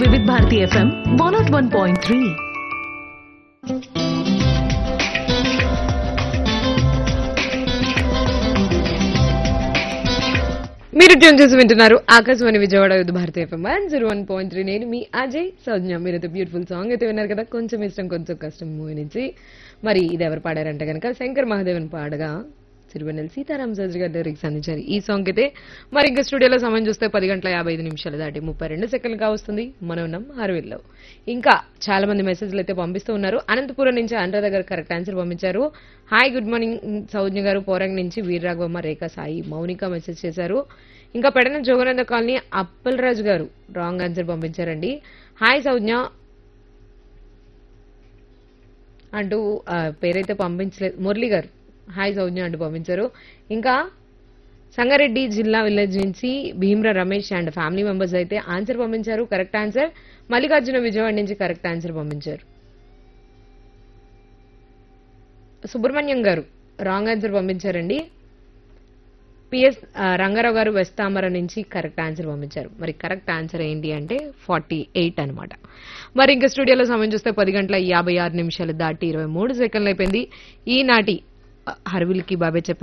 వివిధ Bharati FM one nought one point three మీరు tune చేసి వింటున్నారు ఆకాశవాణి విజయవాడ యుద్ధ Bharati FM one zero one point three నేను మీ అజయ్ సౌజ్ఞ మీరు అయితే బ్యూటిఫుల్ సాంగ్ అయితే విన్నారు కదా కొంచెం ఇష్టం కొంచెం కష్టం మూవీ నుంచి మరి ఇది ఎవరు పాడారంటే కనుక శంకర్ మహాదేవన్ పాడగా సిరివెన్నెల సీతారాం శాస్త్రి గారి లిరిక్స్ అందించారు ఈ సాంగ్ అయితే మరి ఇంకా స్టూడియోలో సమయం చూస్తే పది గంటల యాభై ఐదు నిమిషాలు దాటి ముప్పై రెండు సెకండ్లు కావస్తుంది మనం ఉన్నాం హర్విల్లో ఇంకా చాలా మంది మెసేజ్లు అయితే పంపిస్తూ ఉన్నారు అనంతపురం నుంచి అనురాధ గారు కరెక్ట్ ఆన్సర్ పంపించారు hi good morning Saujna garu పోరంగ్ నుంచి వీరరాఘవమ్మ రేఖ సాయి మౌనిక మెసేజ్ చేశారు ఇంకా Pedana Joganand colony Appalaraju garu wrong answer పంపించారండి హాయ్ సౌజ్ఞ అంటూ ఆ, పేరైతే పంపించలేదు మురళి గారు హాయ్ సౌజ్ఞ అంటూ పంపించారు ఇంకా సంగారెడ్డి జిల్లా విలేజ్ నుంచి Bhimra Ramesh and family members అయితే ఆన్సర్ పంపించారు కరెక్ట్ ఆన్సర్ మల్లికార్జున విజయవాడ నుంచి కరెక్ట్ ఆన్సర్ పంపించారు సుబ్రహ్మణ్యం గారు రాంగ్ ఆన్సర్ పంపించారండి పిఎస్ రంగారావు గారు వెస్ట్ తామర నుంచి కరెక్ట్ ఆన్సర్ పంపించారు మరి కరెక్ట్ ఆన్సర్ ఏంటి అంటే ఫార్టీ ఎయిట్ అనమాట మరి ఇంకా స్టూడియోలో సమయం చూస్తే పది గంటల యాభై ఆరు నిమిషాలు దాటి ఇరవై మూడు సెకండ్లు అయిపోయింది ఈనాటి హర్విల్కి బాబే చెప్పే